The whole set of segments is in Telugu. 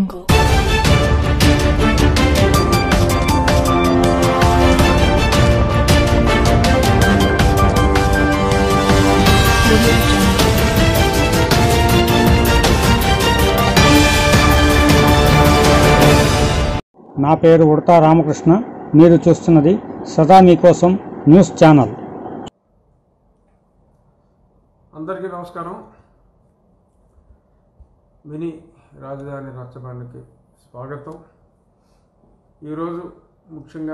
jungle. Audio jungle. నా పేరు ఉడతా రామకృష్ణ మీరు చూస్తున్నది సదా మీకోసం న్యూస్ ఛానల్ అందరికీ నమస్కారం మినీ రాజధాని రచ్చబండకి స్వాగతం ఈరోజు ముఖ్యంగా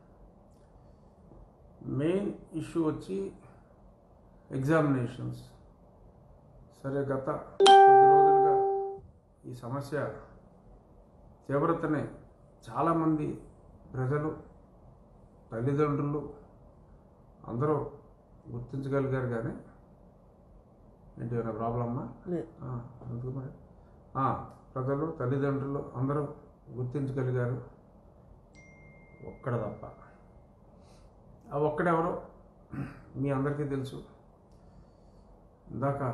మెయిన్ ఇష్యూ వచ్చి ఎగ్జామినేషన్స్ సరే గత కొద్ది రోజులుగా ఈ సమస్య తీవ్రతని చాలామంది ప్రజలు తల్లిదండ్రులు అందరూ గుర్తించగలిగారు కానీ ఏంటి ఏమైనా ప్రాబ్లమ్మా ఆ, ఎందుకు మరి ఆ, ప్రజలు తల్లిదండ్రులు అందరూ గుర్తించగలిగారు ఒక్కడ తప్ప ఆ ఒక్కడెవరో మీ అందరికీ తెలుసు ఇందాక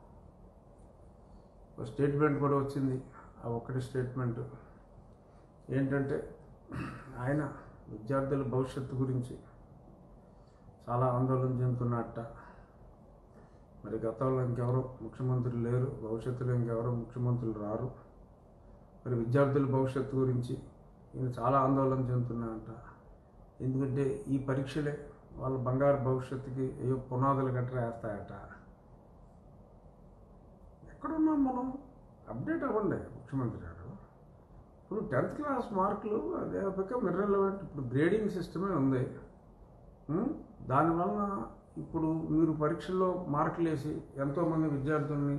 ఒక స్టేట్మెంట్ కూడా వచ్చింది ఆ ఒక్కటి స్టేట్మెంట్ ఏంటంటే ఆయన విద్యార్థుల భవిష్యత్తు గురించి చాలా ఆందోళన చెందుతున్నట్ట మరి గతంలో ఇంకెవరు ముఖ్యమంత్రులు లేరు భవిష్యత్తులో ఇంకెవరు ముఖ్యమంత్రులు రారు మరి విద్యార్థుల భవిష్యత్తు గురించి నేను చాలా ఆందోళన చెందుతున్నానంట ఎందుకంటే ఈ పరీక్షలే వాళ్ళ బంగారు భవిష్యత్తుకి ఏవో పునాదులు గట్రా వేస్తాయట ఎక్కడున్నాం మనం అప్డేట్ అవ్వండి ముఖ్యమంత్రి గారు ఇప్పుడు టెన్త్ క్లాస్ మార్కులు అదే బికమ్ ఇర్రెలవెంట్ ఇప్పుడు గ్రేడింగ్ సిస్టమే ఉంది ఉం? దానివల్ల ఇప్పుడు మీరు పరీక్షల్లో మార్కులు వేసి ఎంతోమంది విద్యార్థుల్ని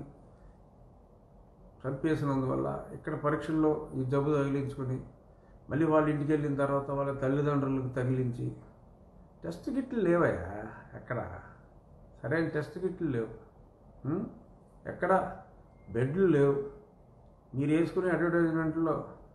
చంపేసినందువల్ల ఇక్కడ పరీక్షల్లో ఈ జబ్బు తగిలించుకొని మళ్ళీ వాళ్ళ ఇంటికి వెళ్ళిన తర్వాత వాళ్ళ తల్లిదండ్రులకు తగిలించి టెస్ట్ కిట్లు లేవయ్యా ఎక్కడ సరైన టెస్ట్ కిట్లు లేవు ఉం? ఎక్కడ బెడ్లు లేవు మీరు వేసుకునే అడ్వర్టైజ్మెంట్లో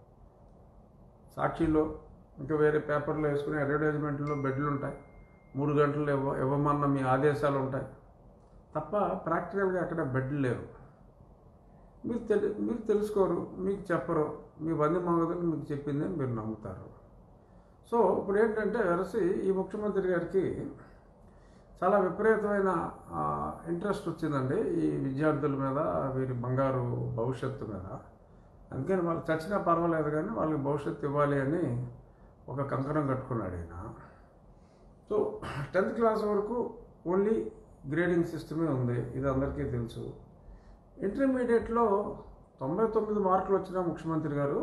సాక్షిలో ఇంకా వేరే పేపర్లో వేసుకునే అడ్వర్టైజ్మెంట్లో బెడ్లు ఉంటాయి మూడు గంటలు ఇవ్వ ఇవ్వమన్న మీ ఆదేశాలు ఉంటాయి తప్ప ప్రాక్టికల్గా అక్కడ బెడ్లు లేవు మీరు తెలి మీరు తెలుసుకోరు మీకు చెప్పరు మీ బంధు మగదులు మీకు చెప్పింది మీరు నమ్ముతారు సో ఇప్పుడు ఏంటంటే వెరసి ఈ ముఖ్యమంత్రి గారికి చాలా విపరీతమైన ఇంట్రెస్ట్ వచ్చిందండి ఈ విద్యార్థుల మీద వీరి బంగారు భవిష్యత్తు మీద అందుకని వాళ్ళు చచ్చినా పర్వాలేదు కానీ వాళ్ళకి భవిష్యత్తు ఇవ్వాలి అని ఒక కంకణం కట్టుకున్నాడు ఈయన సో టెన్త్ క్లాస్ వరకు ఓన్లీ గ్రేడింగ్ సిస్టమే ఉంది ఇది అందరికీ తెలుసు ఇంటర్మీడియట్లో తొంభై తొమ్మిది మార్కులు వచ్చిన ముఖ్యమంత్రి గారు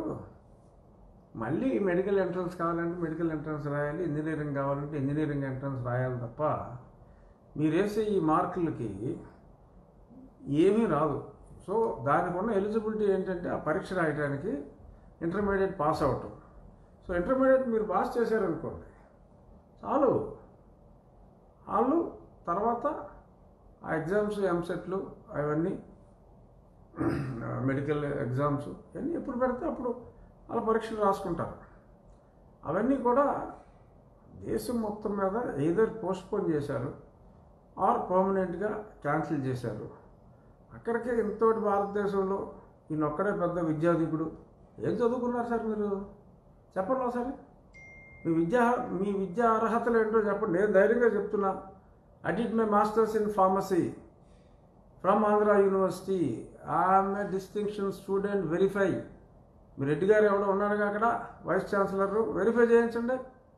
మళ్ళీ మెడికల్ ఎంట్రన్స్ కావాలంటే మెడికల్ ఎంట్రన్స్ రాయాలి ఇంజనీరింగ్ కావాలంటే ఇంజనీరింగ్ ఎంట్రన్స్ రాయాలి తప్ప మీరు వేసే ఈ మార్కులకి ఏమీ రాదు సో దానికి ఉన్న ఎలిజిబిలిటీ ఏంటంటే ఆ పరీక్ష రాయడానికి ఇంటర్మీడియట్ పాస్ అవటం సో ఇంటర్మీడియట్ మీరు పాస్ చేశారనుకోండి చాలు వాళ్ళు తర్వాత ఆ ఎగ్జామ్స్ ఎంసెట్లు అవన్నీ మెడికల్ ఎగ్జామ్స్ ఇవన్నీ ఎప్పుడు పెడితే అప్పుడు వాళ్ళ పరీక్షలు రాసుకుంటారు అవన్నీ కూడా దేశం మొత్తం మీద ఏదర్ పోస్ట్పోన్ చేశారు ఆర్ పర్మనెంట్గా క్యాన్సిల్ చేశారు అక్కడికే ఇంతోటి భారతదేశంలో ఈయన ఒక్కడే పెద్ద విద్యాధికుడు ఏం చదువుకున్నారు సార్ మీరు చెప్పండి ఒకసారి మీ విద్యా మీ విద్యా అర్హతలు ఏంటో చెప్పండి నేను ధైర్యంగా చెప్తున్నా I did my masters in pharmacy from Andhra university I'm a distinction student verify మీ రెడ్డి గారు ఎవడో ఉన్నారుగా అక్కడ వైస్ ఛాన్సలర్ వెరిఫై చేయించండి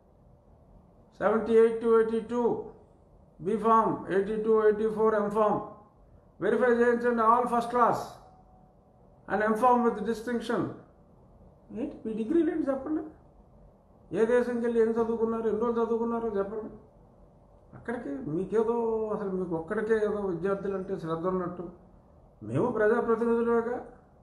seventy eight to eighty two B Pharm eighty two eighty four M Pharm verify చేయించండి all first class and M Pharm with distinction ఏంటి మీ డిగ్రీలు ఏంటి చెప్పండి ఏ దేశంకి వెళ్ళి ఏం చదువుకున్నారు ఎన్ని రోజులు చదువుకున్నారో చెప్పండి అక్కడికి మీకేదో అసలు మీకు ఒక్కడికే ఏదో విద్యార్థులు అంటే శ్రద్ధ ఉన్నట్టు మేము ప్రజాప్రతినిధులుగా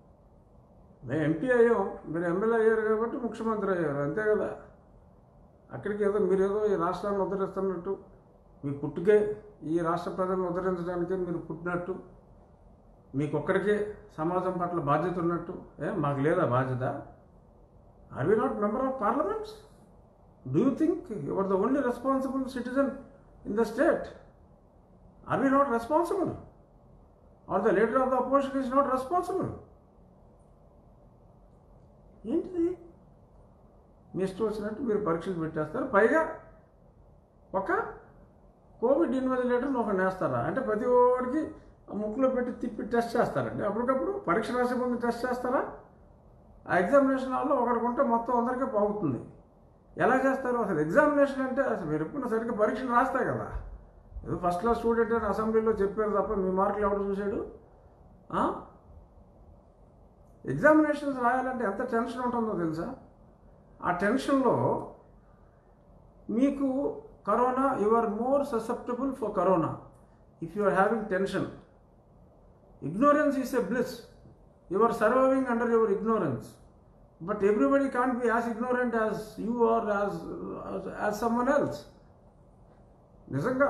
మేము ఎంపీ అయ్యాం మీరు ఎమ్మెల్యే అయ్యారు కాబట్టి ముఖ్యమంత్రి అయ్యారు అంతే కదా అక్కడికి ఏదో మీరు ఏదో ఈ రాష్ట్రాన్ని ఉద్ధరిస్తున్నట్టు మీ పుట్టుకే ఈ రాష్ట్ర ప్రజలను ఉద్ధరించడానికే మీరు పుట్టినట్టు మీకు ఒక్కడికే సమాజం పట్ల బాధ్యత ఉన్నట్టు ఏ మాకు లేదా బాధ్యత are we not member of parliaments do you think your the only responsible citizen in the state are we not responsible are the leader of the opposition is not responsible ఏంటిది మీ ఇష్టం వచ్చినట్టు మీరు పరీక్షలు పెట్టేస్తారు పైగా ఒక కోవిడ్ ఇన్వెజిలేటర్ని ఒక నేస్తారా అంటే ప్రతి ఒక్కడికి ముక్కులో పెట్టి తిప్పి టెస్ట్ చేస్తారండి అప్పటికప్పుడు పరీక్ష రాసే ముందు టెస్ట్ చేస్తారా ఆ ఎగ్జామినేషన్ హాల్లో ఒకడికి ఉంటే మొత్తం అందరికీ పోగుతుంది ఎలా చేస్తారు అసలు ఎగ్జామినేషన్ అంటే అసలు మీరు ఎప్పుడు సరిగ్గా పరీక్షలు రాస్తాయి కదా ఏదో ఫస్ట్ క్లాస్ స్టూడెంట్ అని అసెంబ్లీలో చెప్పారు తప్ప మీ మార్కులు ఎవడు చూశాడు ఆ? ఎగ్జామినేషన్స్ రాయాలంటే ఎంత టెన్షన్ ఉంటుందో తెలుసా ఆ టెన్షన్లో మీకు corona you are more susceptible for corona if you are having tension ignorance is a bliss you are surviving under your ignorance but everybody can't be as ignorant as you are as as someone else నిజంగా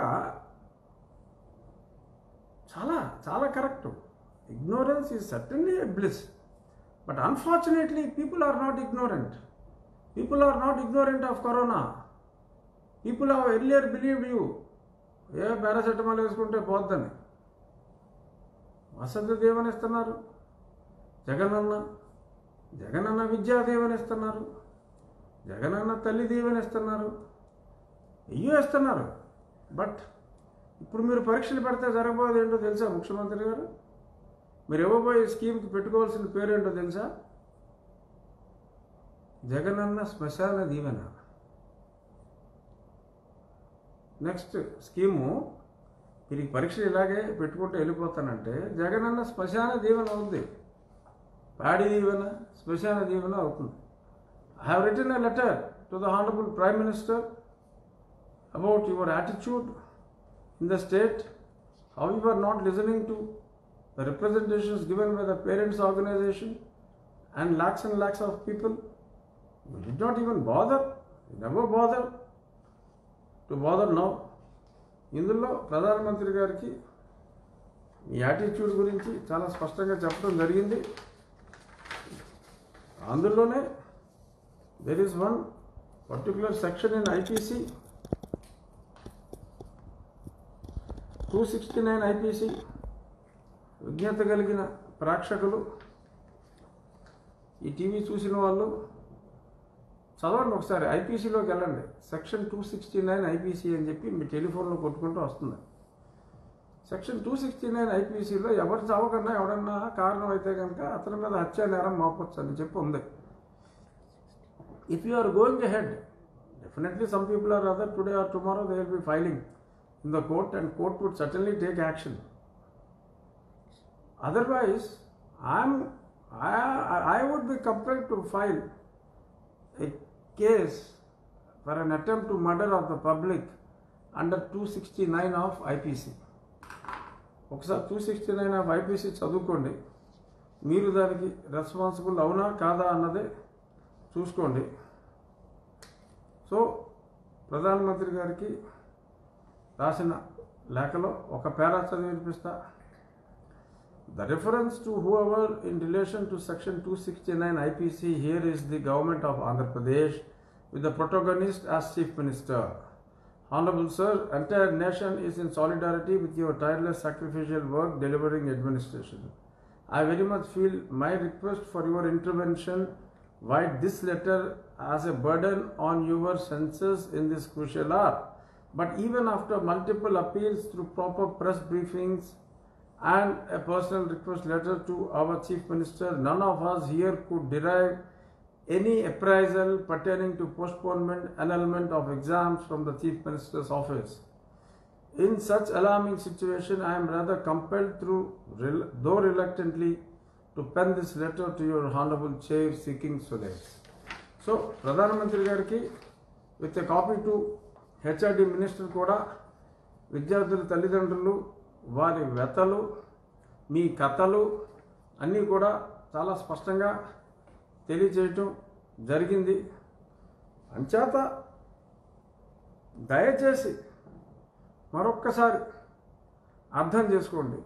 చాలా చాలా correct ignorance is certainly a bliss but unfortunately people are not ignorant people are not ignorant of corona people are earlier believe you a paracetamol వేసుకుంటే పోద్దని వసంత దీవెన ఇస్తున్నారు జగనన్న జగనన్న విద్యా దీవెన ఇస్తున్నారు జగనన్న తల్లి దీవెన ఇస్తున్నారు అయ్యో ఇస్తున్నారు బట్ ఇప్పుడు మీరు పరీక్షలు పెడితే జరగబోయేది ఏంటో తెలుసా ముఖ్యమంత్రి గారు మీరు ఇవ్వబోయే స్కీమ్కి పెట్టుకోవాల్సిన పేరేంటో తెలుసా జగనన్న శ్మశాన దీవెన నెక్స్ట్ స్కీము మీరు ఈ పరీక్షలు ఇలాగే పెట్టుకుంటూ వెళ్ళిపోతానంటే జగనన్న శ్మశాన దీవెన అవుతుంది పాడి దీవెన శ్మశాన దీవెన అవుతుంది I have return a letter to the honourable prime minister about your attitude in the state, how you are not listening to the representations given by the parents' organization and lakhs and lakhs of people. You did not even bother, you never bother to bother now. ఇందులో ప్రధానమంత్రి గారికి ఈ యాటిట్యూడ్ గురించి చాలా స్పష్టంగా చెప్పడం జరిగింది అందులోనే there is one particular section in IPC two sixty nine IPC విజ్ఞత కలిగిన ప్రేక్షకులు ఈ టీవీ చూసిన వాళ్ళు చదవండి ఒకసారి ఐపీసీలోకి వెళ్ళండి section two sixty nine IPC అని చెప్పి మీ టెలిఫోన్లో కొట్టుకుంటూ వస్తుంది సెక్షన్ టూ సిక్స్టీ నైన్ ఐపీసీలో ఎవరు చావకన్నా ఎవడన్నా కారణం అయితే కనుక అతని మీద హత్యా నేరం మోపొచ్చు అని చెప్పి ఉంది if you are going head definitely some people or other today or tomorrow they will be filing in the court and court would certainly take action. Otherwise, I'm, I, I- I would be compelled to file a case for an attempt to murder of the public under 269 of IPC. ఒకసారి two sixty nine of IPC చదువుకోండి మీరు దానికి రెస్పాన్సిబుల్ అవునా కాదా అన్నదే చూసుకోండి సో ప్రధానమంత్రి గారికి రాసిన లేఖలో ఒక పేరా చదివి వినిపిస్తా the reference to whoever in relation to section two sixty nine IPC here is the government of Andhra Pradesh with the protagonist as chief minister Honorable Sir, entire nation is in solidarity with your tireless sacrificial work delivering administration. I very much feel my request for your intervention write this letter as a burden on your senses in this crucial hour. But even after multiple appeals through proper press briefings and a personal request letter to our Chief Minister, none of us here could derive any appraisal pertaining to postponement annulment of exams from the Chief Minister's office. In such alarming situation, I am rather compelled through, rel- though reluctantly, to pen this letter to your honorable chair seeking solace. So ప్రధానమంత్రి గారికి with a copy to HRD minister కూడా విద్యార్థుల తల్లిదండ్రులు వారి వ్యతలు మీ కథలు అన్నీ కూడా చాలా స్పష్టంగా తెలియచేయటం జరిగింది అంచేత దయచేసి మరొక్కసారి అర్థం చేసుకోండి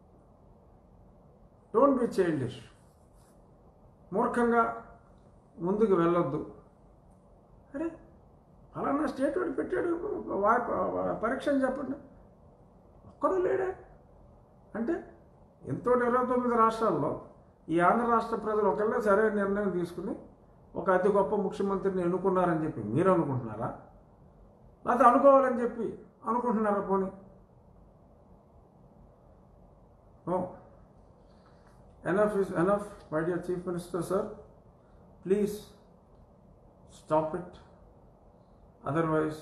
డోంట్ బి చైల్డిష్ మూర్ఖంగా ముందుకు వెళ్ళొద్దు అరే ఫలానా స్టేట్ వాడు పెట్టాడు వా- వా- పరీక్ష అని చెప్పండి ఒక్కడూ లేడే అంటే ఎంతో ఇరవై తొమ్మిది రాష్ట్రాల్లో ఈ ఆంధ్ర రాష్ట్ర ప్రజలు ఒకళ్ళే సరైన నిర్ణయం తీసుకుని ఒక అతి గొప్ప ముఖ్యమంత్రిని ఎన్నుకున్నారని చెప్పి మీరు అనుకుంటున్నారా లేకపోతే అనుకోవాలని చెప్పి అనుకుంటున్నారా పోనీ oh enough is enough my dear chief minister sir please stop it otherwise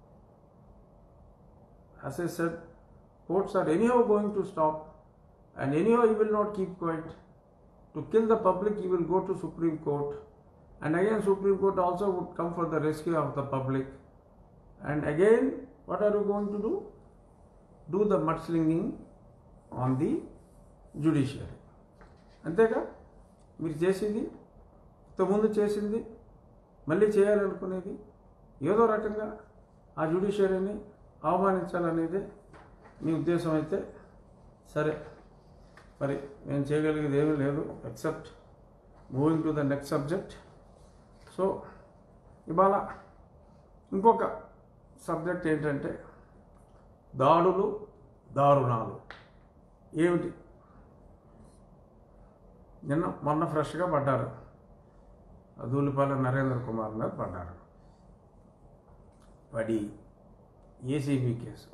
as I said, courts are anyhow going to stop, and anyhow you will not keep quiet. To kill the public, you will go to Supreme Court, and again Supreme Court also would come for the rescue of the public. And again, what are you going to do? Do the mudslinging on the judiciary. అంతేగా మీరు చేసింది ఇంతకుముందు చేసింది మళ్ళీ చేయాలనుకునేది ఏదో రకంగా ఆ జ్యుడిషియరీని అవమానించాలనేదే మీ ఉద్దేశం అయితే సరే మరి నేను చేయగలిగేది ఏమీ లేదు except moving to the next subject so ఇవాళ ఇంకొక సబ్జెక్ట్ ఏంటంటే దాడులు దారుణాలు ఏమిటి నిన్న మొన్న ఫ్రెష్గా పడ్డారు దూలిపాలెం నరేంద్ర కుమార్ మీద పడ్డారు పడి ఏసీబీ కేసు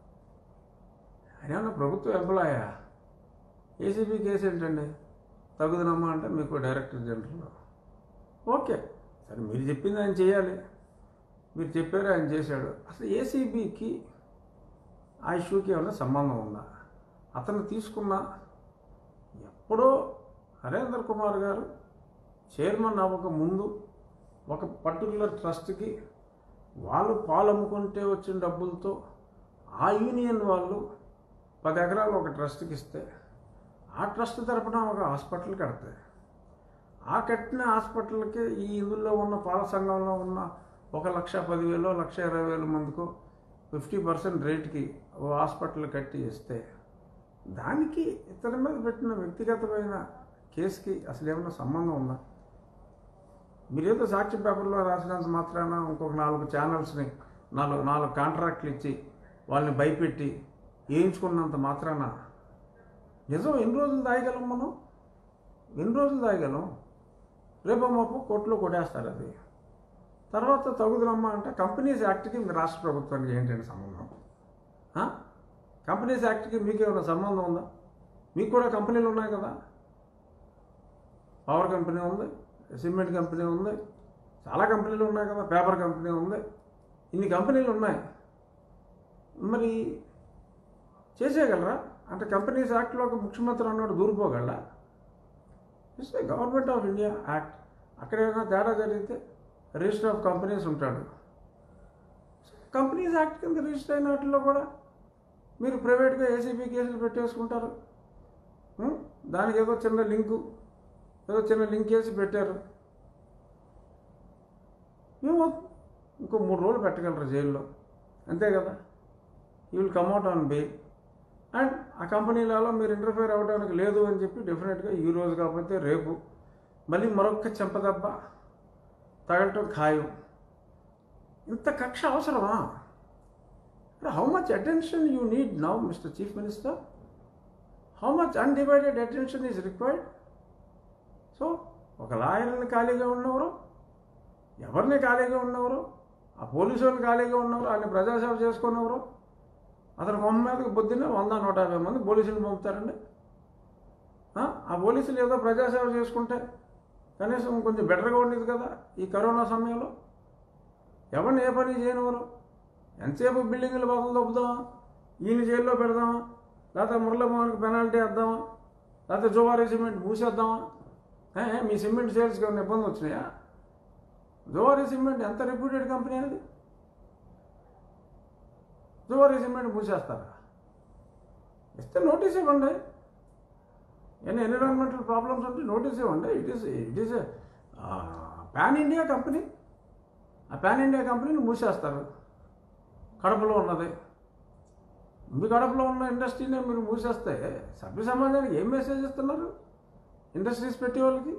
ఆయన ప్రభుత్వ ఎంప్లాయా ఏసీబీ కేసు ఏంటండి తగుదనమ్మా అంటే మీకు డైరెక్టర్ జనరల్ ఓకే సరే మీరు చెప్పింది ఆయన చేయాలి మీరు చెప్పారు ఆయన చేశాడు అసలు ఏసీబీకి ఆ ఇష్యూకి ఏమైనా సంబంధం ఉందా అతను తీసుకున్న ఎప్పుడో నరేంద్ర కుమార్ గారు చైర్మన్ అవ్వక ముందు ఒక పర్టికులర్ ట్రస్ట్కి వాళ్ళు పాలు అమ్ముకుంటే వచ్చిన డబ్బులతో ఆ యూనియన్ వాళ్ళు పది ఎకరాలు ఒక ట్రస్ట్కి ఇస్తే ఆ ట్రస్ట్ తరపున ఒక హాస్పిటల్ కడతాయి ఆ కట్టిన హాస్పిటల్కి ఈ ఇందులో ఉన్న పాల సంఘంలో ఉన్న ఒక లక్ష పదివేలు లక్ష ఇరవై వేల మందికి ఫిఫ్టీ పర్సెంట్ రేట్కి ఓ హాస్పిటల్ కట్టి ఇస్తే దానికి ఇతని మీద పెట్టిన వ్యక్తిగతమైన కేసుకి అసలు ఏమైనా సంబంధం ఉందా మీరేదో సాక్షి పేపర్లో రాసినంత మాత్రాన ఇంకొక నాలుగు ఛానల్స్ని నాలుగు నాలుగు కాంట్రాక్ట్లు ఇచ్చి వాళ్ళని భయపెట్టి వేయించుకున్నంత మాత్రాన నిజం ఎన్ని రోజులు దాయగలం మనం ఎన్ని రోజులు దాయగలం రేపు మాపు కోర్టులో కొట్టేస్తారు అది తర్వాత తగుదరమ్మా అంటే కంపెనీస్ యాక్ట్కి మీ రాష్ట్ర ప్రభుత్వానికి ఏంటంటే సంబంధం ఆ? కంపెనీస్ యాక్ట్కి మీకేమైనా సంబంధం ఉందా మీకు కూడా కంపెనీలు ఉన్నాయి కదా పవర్ కంపెనీ ఉంది సిమెంట్ కంపెనీ ఉంది చాలా కంపెనీలు ఉన్నాయి కదా పేపర్ కంపెనీ ఉంది ఇన్ని కంపెనీలు ఉన్నాయి మరి చేసేయగలరా అంటే కంపెనీస్ యాక్ట్లో ఒక ముఖ్యమంత్రి అన్నాడు దూరిపోగలరా it's government of India act అక్కడ ఏమైనా తేడా జరిగితే రిజిస్టర్ ఆఫ్ కంపెనీస్ ఉంటాడు కంపెనీస్ యాక్ట్ కింద రిజిస్టర్ అయిన వాటిలో కూడా మీరు ప్రైవేట్గా ఏసీబీ కేసులు పెట్టేసుకుంటారు ఉం? దానికి ఏదో చిన్న లింకు ఏదో చిన్న లింక్ వేసి పెట్టారు మేము ఇంకో మూడు రోజులు పెట్టగలరు జైల్లో అంతే కదా you will come out on bail and ఆ కంపెనీలలో మీరు ఇంటర్ఫేర్ అవ్వడానికి లేదు అని చెప్పి డెఫినెట్గా ఈ రోజు కాకపోతే రేపు మళ్ళీ మరొక్క చెంపదెబ్బ తగలటం ఖాయం ఇంత కక్ష అవసరమా how much attention you need now mister chief minister how much undivided attention is required so ఒక లాయర్ని ఖాళీగా ఉన్నవారు ఎవరిని ఖాళీగా ఉన్నవారు ఆ పోలీసు వాళ్ళు ఖాళీగా ఉన్నవారు ఆయన ప్రజాసేవ చేసుకున్నవారు అతను కొమ్మ మీదకి పొద్దున్నే వంద నూట యాభై మంది పోలీసులు పంపుతారండి ఆ? ఆ పోలీసులు ఏదో ప్రజాసేవ చేసుకుంటే కనీసం కొంచెం బెటర్గా ఉండేది కదా ఈ కరోనా సమయంలో ఎవరిని ఏ పని చేయనివారు ఎంతసేపు బిల్డింగ్లు బదులు తప్పుదామా ఈయన జైల్లో పెడదామా లేకపోతే మురళమోహన్కి పెనాల్టీ వేద్దామా లేకపోతే జువారీ సిమెంట్ మూసేద్దామా ఏ, మీ సిమెంట్ సేల్స్కి ఏమైనా ఇబ్బంది వచ్చినాయా జువారీ సిమెంట్ ఎంత రెప్యూటెడ్ కంపెనీ అది జువారీ సిమెంట్ మూసేస్తారా ఇస్తే నోటీస్ ఇవ్వండి ఎన్ని ఎన్విరాన్మెంటల్ ప్రాబ్లమ్స్ ఉంటే నోటీస్ ఇవ్వండి it is it is pan India company ఆ పాన్ ఇండియా కంపెనీని మూసేస్తారు కడపలో ఉన్నది మీ కడపలో ఉన్న ఇండస్ట్రీనే మీరు మూసేస్తే సభ్య సమాజానికి ఏం మెసేజ్ ఇస్తున్నారు ఇండస్ట్రీస్ పెట్టే వాళ్ళకి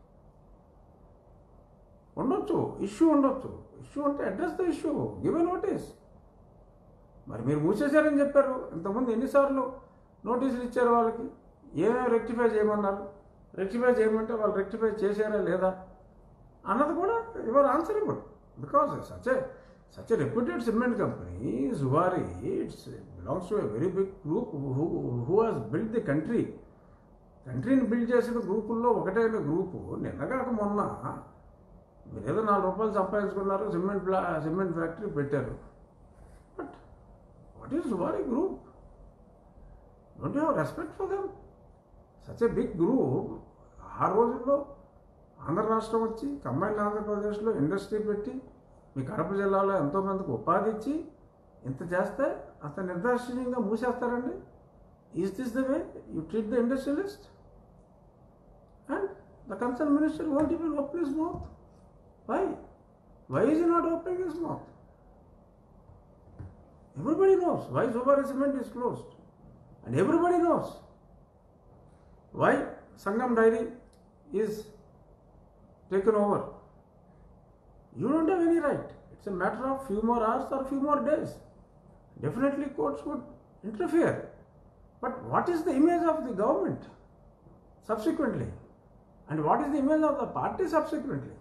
ఉండొచ్చు ఇష్యూ ఉండొచ్చు ఇష్యూ అంటే address the issue give a notice మరి మీరు మూసేశారని చెప్పారు ఇంతకుముందు ఎన్నిసార్లు నోటీసులు ఇచ్చారు వాళ్ళకి ఏమేమి రెక్టిఫై చేయమన్నారు రెక్టిఫై చేయమంటే వాళ్ళు రెక్టిఫై చేశారా లేదా అన్నది కూడా your answerable because such a such a reputed cement company Zuari it's belongs to a very big group who who has build the country కంట్రీని బిల్డ్ చేసిన గ్రూపుల్లో ఒకటైన గ్రూపు నిన్నగాక మొన్న మీరు ఏదో నాలుగు రూపాయలు సంపాదించుకున్నారు సిమెంట్ ప్లా సిమెంట్ ఫ్యాక్టరీ పెట్టారు but what is Zuari group don't have respect for them such a big group ఆ రోజుల్లో ఆంధ్ర రాష్ట్రం వచ్చి కంబైన్డ్ ఆంధ్రప్రదేశ్లో ఇండస్ట్రీ పెట్టి మీ కడప జిల్లాలో ఎంతోమందికి ఉపాధి ఇచ్చి ఇంత చేస్తే అంత నిర్దాక్షిణ్యంగా మూసేస్తారండి is this the way you treat the industrialist and the concern minister won't even open his mouth why why is not opening his mouth everybody knows why Zuari cement is closed and everybody knows why Sangam Dairy is taken over. You don't have any right. It's a matter of few more hours or few more days. Definitely courts would interfere. But what is the image of the government subsequently? And what is the image of the party subsequently?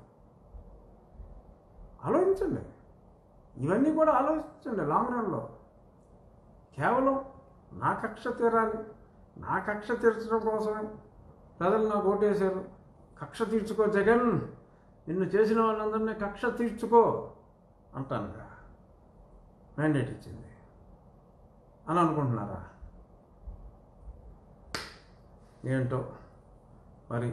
ఆలోచించండి ఇవన్నీ కూడా ఆలోచించండి లాంగ్ రన్లో కేవలం నా కక్ష తీరాలి నా కక్ష తీర్చడం కోసమే ప్రజలు నాకు ఓటేశారు కక్ష తీర్చుకో జగన్ నిన్ను చేసిన వాళ్ళందరినీ కక్ష తీర్చుకో అంటానుగా మ్యాండేట్ ఇచ్చింది అని అనుకుంటున్నారా ఏంటో మరి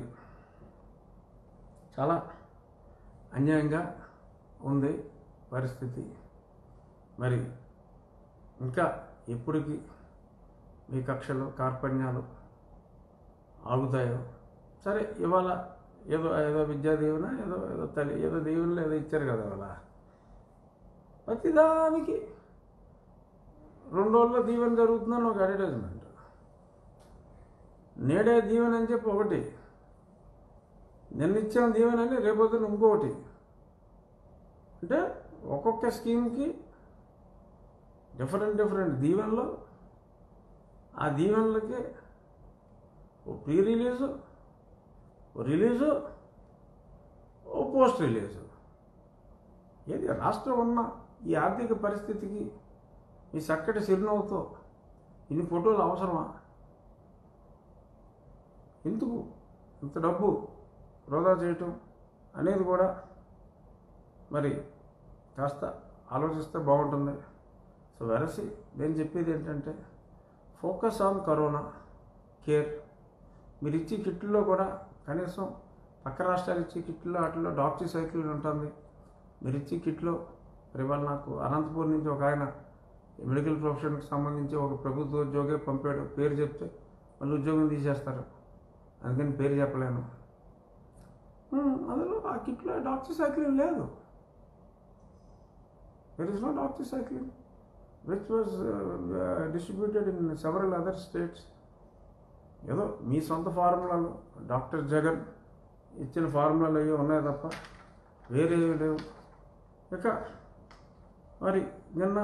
చాలా అన్యాయంగా ఉంది పరిస్థితి మరి ఇంకా ఎప్పటికి మీ కక్షలు కార్పణ్యాలు ఆగుతాయో సరే ఇవాళ ఏదో ఏదో విద్యా దీవెన ఏదో ఏదో తల్లి ఏదో దీవెనలు ఏదో ఇచ్చారు కదా ఇవాళ ప్రతిదానికి రెండు రోజుల్లో దీవెన జరుగుతుందని ఒక అడ్వర్టైజ్మెంట్ నేడే దీవెన అని చెప్పి ఒకటి నిన్న ఇచ్చాం దీవెన అని రేపొద్దున ఇంకొకటి అంటే ఒక్కొక్క స్కీమ్కి డిఫరెంట్ డిఫరెంట్ దీవెనలు ఆ దీవెనలకి ఓ ప్రీ రిలీజు ఓ రిలీజు ఓ పోస్ట్ రిలీజు ఏది రాష్ట్రం ఉన్న ఈ ఆర్థిక పరిస్థితికి ఈ చక్కటి చిరునవ్వుతో ఇన్ని ఫోటోలు అవసరమా ఎందుకు ఇంత డబ్బు వృధా చేయటం అనేది కూడా మరి కాస్త ఆలోచిస్తే బాగుంటుంది సో వెరసి నేను చెప్పేది ఏంటంటే ఫోకస్ ఆన్ కరోనా కేర్ మీరు ఇచ్చే కిట్లో కూడా కనీసం పక్క రాష్ట్రాలు ఇచ్చే కిట్లో వాటిలో డాక్టర్ సైకిల్ ఉంటుంది మీరు ఇచ్చే కిట్లో మరి ఇవాళ నాకు అనంతపూర్ నుంచి ఒక ఆయన మెడికల్ ప్రొఫెషన్కి సంబంధించి ఒక ప్రభుత్వ ఉద్యోగే పంపాడు పేరు చెప్తే మళ్ళీ ఉద్యోగం తీసేస్తారు అందుకని పేరు చెప్పలేను ఉమ్, అందులో ఆ కిట్లో డాక్టర్ సైకిల్ లేదు there is no doctor cycle which was distributed in several other states ఏదో మీ సొంత ఫార్ములాలు డాక్టర్ జగన్ ఇచ్చిన ఫార్ములాలు అవి ఉన్నాయి తప్ప వేరే ఏవి లేవు ఇక మరి నిన్న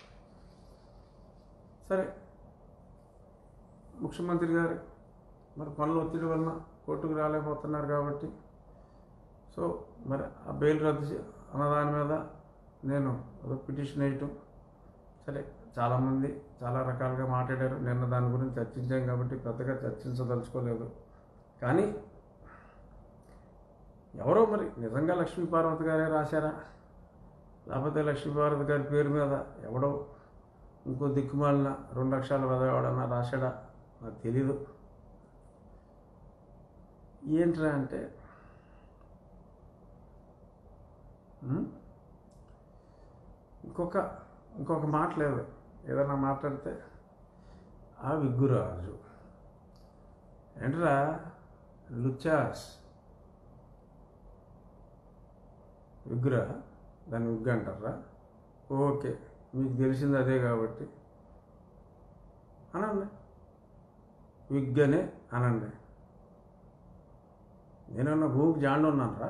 సరే ముఖ్యమంత్రి గారు మరి పనుల ఒత్తిడి వలన కోర్టుకు రాలేకపోతున్నారు కాబట్టి సో మరి ఆ బెయిల్ రద్దు చే- అన్న దాని మీద నేను ఒక పిటిషన్ వేయటం సరే చాలామంది చాలా రకాలుగా మాట్లాడారు నిన్న దాని గురించి చర్చించాం కాబట్టి పెద్దగా చర్చించదలుచుకోలేదు కానీ ఎవరో మరి నిజంగా లక్ష్మీపార్వతి గారే రాశారా లేకపోతే లక్ష్మీపార్వతి గారి పేరు మీద ఎవడో ఇంకో దిక్కుమాలిన రెండు లక్షల ఎవడన్నా రాశాడా నాకు తెలీదు ఏంట్రా అంటే ఉమ్, ఇంకొక ఇంకొక మాట లేదు ఏదైనా మాట్లాడితే ఆ విగ్గురాజు ఏంట్రా లుచాస్ విగ్గురా దాన్ని విగ్గు అంటారా ఓకే మీకు తెలిసింది అదే కాబట్టి అనండి విగ్గనే అనండి నేనన్నా భూమికి జాండు ఉన్నానరా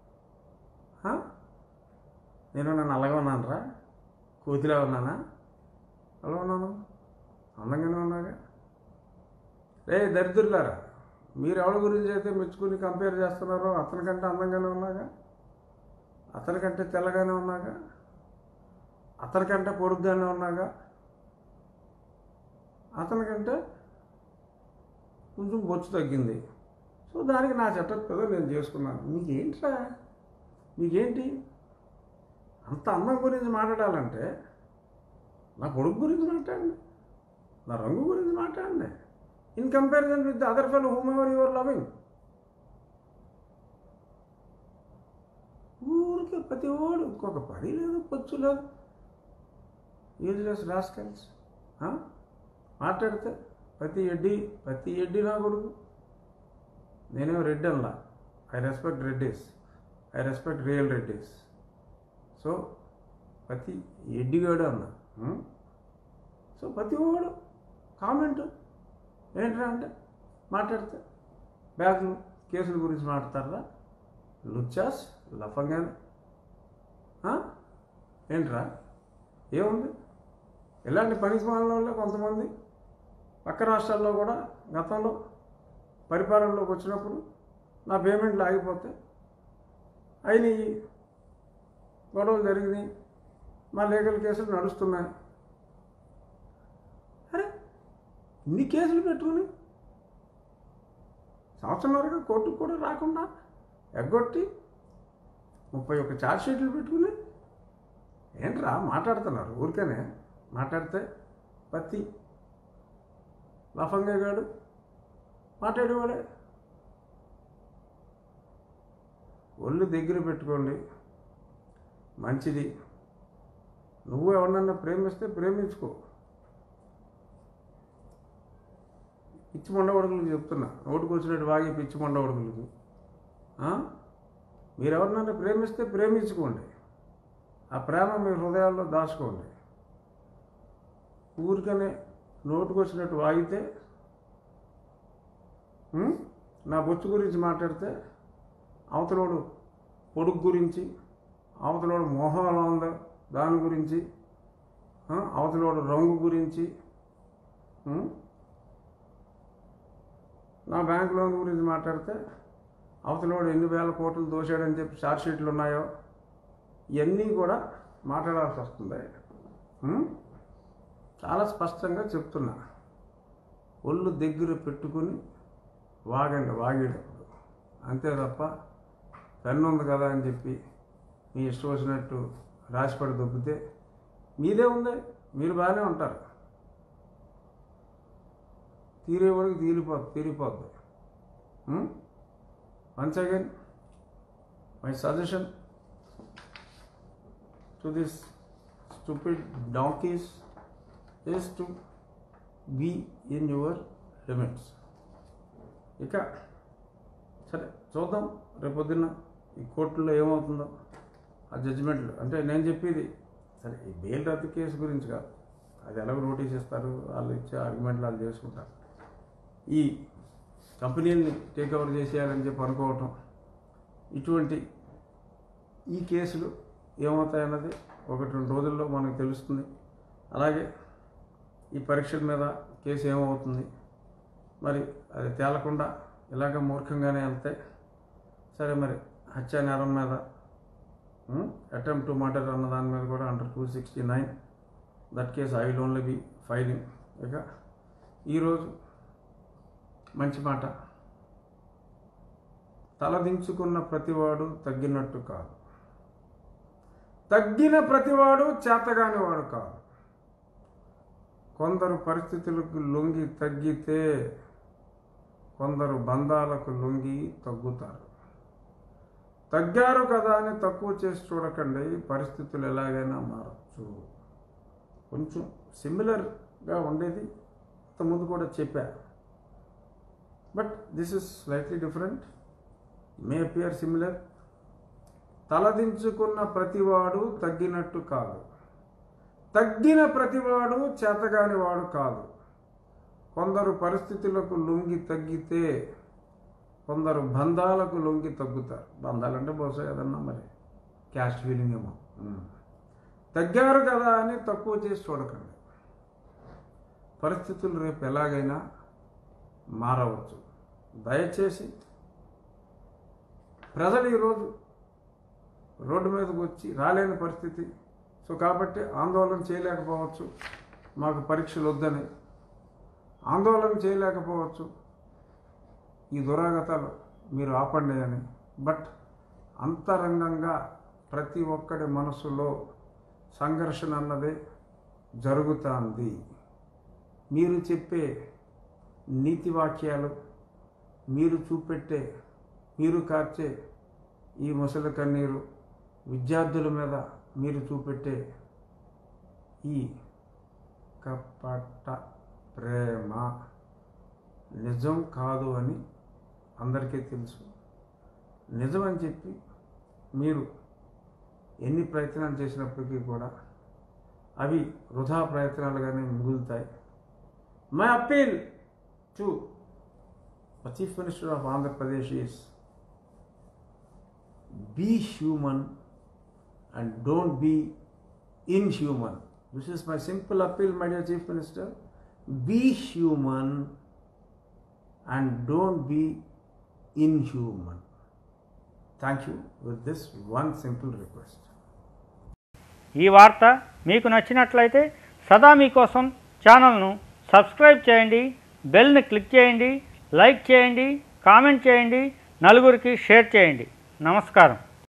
నేనన్నా నల్లగా ఉన్నానరా కోతిలా ఉన్నానా ఎలా ఉన్నాను అందంగానే ఉన్నాగా రే దరిద్రులారా మీరు ఎవరి గురించి అయితే మెచ్చుకుని కంపేర్ చేస్తున్నారో అతనికంటే అందంగానే ఉన్నాగా అతనికంటే తెల్లగానే ఉన్నాగా అతనికంటే పొడుగ్గానే ఉన్నాగా అతనికంటే కొంచెం బొచ్చు తగ్గింది సో దానికి నా చట్ట కదా నేను చేసుకున్నాను మీకేంట్రా మీకేంటి అంత అందం గురించి మాట్లాడాలంటే నా కొడుకు గురించి మాట్లాడండి నా రంగు గురించి మాట్లాడండి in comparison with other fell whomever your loving ఊరికే ప్రతి ఓడు ఇంకొక పని లేదు పొచ్చు లేదు యూజ్లెస్ రాస్కల్స్ మాట్లాడితే ప్రతి ఎడ్డి ప్రతి ఎడ్డి నా కొడుకు నేనేం రెడ్డి అన్లా I respect Reddys I respect real Reddys so ప్రతి ఎడ్డిగాడు అన్నా ఉం? సో ప్రతి వాడు కామెంట్ ఏంట్రా అంటే మాట్లాడితే బ్యాగులు కేసుల గురించి మాట్లాడతారా లుచ్చాస్ లఫంగానే ఆ? ఏంట్రా ఏముంది ఇలాంటి పనికి వాళ్ళ కొంతమంది పక్క రాష్ట్రాల్లో కూడా గతంలో పరిపాలనలోకి వచ్చినప్పుడు నా పేమెంట్లు ఆగిపోతే అయినాయి గొడవలు జరిగినాయి మా లీగల్ కేసులు నడుస్తున్నాయి అరే ఇన్ని కేసులు పెట్టుకుని సంవత్సరంన్నరగా కోర్టుకు కూడా రాకుండా ఎగ్గొట్టి ముప్పై ఒక్క ఛార్జ్ షీట్లు పెట్టుకుని ఏంట్రా మాట్లాడుతున్నారు ఊరికేనే మాట్లాడితే పత్తి లఫంగా గాడు మాట్లాడేవాడే ఒళ్ళు దగ్గర పెట్టుకోండి మంచిది నువ్వు ఎవరినన్నా ప్రేమిస్తే ప్రేమించుకో పిచ్చి మొండవడుకులకు చెప్తున్నా నోటుకు వచ్చినట్టు వాగి పిచ్చి మొండవడుకులకు మీరు ఎవరినన్నా ప్రేమిస్తే ప్రేమించుకోండి ఆ ప్రేమ మీ హృదయాల్లో దాచుకోండి ఊరికనే నోటుకు వచ్చినట్టు వాగితే ఉం? నా బొచ్చు గురించి మాట్లాడితే అవతలోడు పొడుగు గురించి అవతలోడు మొహం ఎలా ఉందో దాని గురించి ఆ, అవతలోడు రంగు గురించి ఉం? నా బ్యాంక్ లోన్ గురించి మాట్లాడితే అవతలోడు ఎన్ని వేల కోట్లు దోశాడని చెప్పి చార్జ్ షీట్లు ఉన్నాయో ఇవన్నీ కూడా మాట్లాడాల్సి వస్తుంది ఉం? చాలా స్పష్టంగా చెప్తున్నా ఒళ్ళు దగ్గర పెట్టుకుని వాగండి వాగేటప్పుడు అంతే తప్ప పెన్ను ఉంది కదా అని చెప్పి మీ ఇష్టం వచ్చినట్టు రాసిపడి దొబ్బితే మీదే ఉంది మీరు బాగానే ఉంటారు తీరే వరకు తీరిపోద్ది తీరిపోద్ది once again my suggestion to this stupid donkeys is to be in your limits ఇక సరే చూద్దాం రేపొద్దున్న ఈ కోర్టులో ఏమవుతుందో ఆ జడ్జిమెంట్లు అంటే నేను చెప్పేది సరే ఈ బెయిల్ రద్దు కేసు గురించి కాదు అది ఎలాగో నోటీస్ ఇస్తారు వాళ్ళు ఇచ్చే ఆర్గ్యుమెంట్లు వాళ్ళు చేసుకుంటారు ఈ కంపెనీని టేక్ ఓవర్ చేసేయాలని చెప్పి అనుకోవటం ఇటువంటి ఈ కేసులు ఏమవుతాయన్నది ఒకటి రెండు రోజుల్లో మనకు తెలుస్తుంది అలాగే ఈ పరీక్షల మీద కేసు ఏమవుతుంది మరి అది తేలకుండా ఇలాగ మూర్ఖంగానే వెళ్తే సరే మరి హత్యా నేరం మీద అటెంప్ట్ టు మర్డర్ అన్న దాని మీద కూడా under two sixty nine that case I will only be filing ఇక ఈరోజు మంచి మాట తలదించుకున్న ప్రతివాడు తగ్గినట్టు కాదు తగ్గిన ప్రతివాడు చేతగానివాడు కాదు కొందరు పరిస్థితులకు లొంగి తగ్గితే కొందరు బంధాలకు లొంగి తగ్గుతారు తగ్గారు కదా అని తక్కువ చేసి చూడకండి పరిస్థితులు ఎలాగైనా మారచ్చు కొంచెం సిమిలర్గా ఉండేది ముందు కూడా చెప్పా but this is slightly different may appear similar తలదించుకున్న ప్రతివాడు తగ్గినట్టు కాదు తగ్గిన ప్రతివాడు చేతగాని వాడు కాదు కొందరు పరిస్థితులకు లొంగి తగ్గితే కొందరు బంధాలకు లొంగి తగ్గుతారు బంధాలంటే బహుశా ఏదన్నా మరి క్యాస్ట్ ఫీలింగ్ ఏమో ఉమ్. తగ్గారు కదా అని తక్కువ చేసి చూడకండి పరిస్థితులు రేపు ఎలాగైనా మారవచ్చు దయచేసి ప్రజలు ఈరోజు రోడ్డు మీదకి వచ్చి రాలేని పరిస్థితి సో కాబట్టి ఆందోళన చేయలేకపోవచ్చు మాకు పరీక్షలు వద్దని ఆందోళన చేయలేకపోవచ్చు ఈ దురాగతాలు మీరు ఆపండి అని బట్ అంతరంగంగా ప్రతి ఒక్కడి మనసులో సంఘర్షణ అన్నదే జరుగుతుంది మీరు చెప్పే నీతి వాక్యాలు మీరు చూపెట్టే మీరు కార్చే ఈ ముసలి కన్నీరు విద్యార్థుల మీద మీరు చూపెట్టే ఈ కపట ప్రేమ నిజం కాదు అని అందరికీ తెలుసు నిజం అని చెప్పి మీరు ఎన్ని ప్రయత్నాలు చేసినప్పటికీ కూడా అవి వృధా ప్రయత్నాలుగానే మిగులుతాయి my appeal to chief minister of Andhra Pradesh is be human and don't be inhuman. This is my simple appeal, my dear Chief Minister. Be human and don't be inhuman. Thank you with this one simple request. ఈ వార్త మీకు నచ్చినట్లయితే సదా మీకోసం ఛానల్ను సబ్స్క్రైబ్ చేయండి బెల్ని క్లిక్ చేయండి లైక్ చేయండి కామెంట్ చేయండి నలుగురికి షేర్ చేయండి నమస్కారం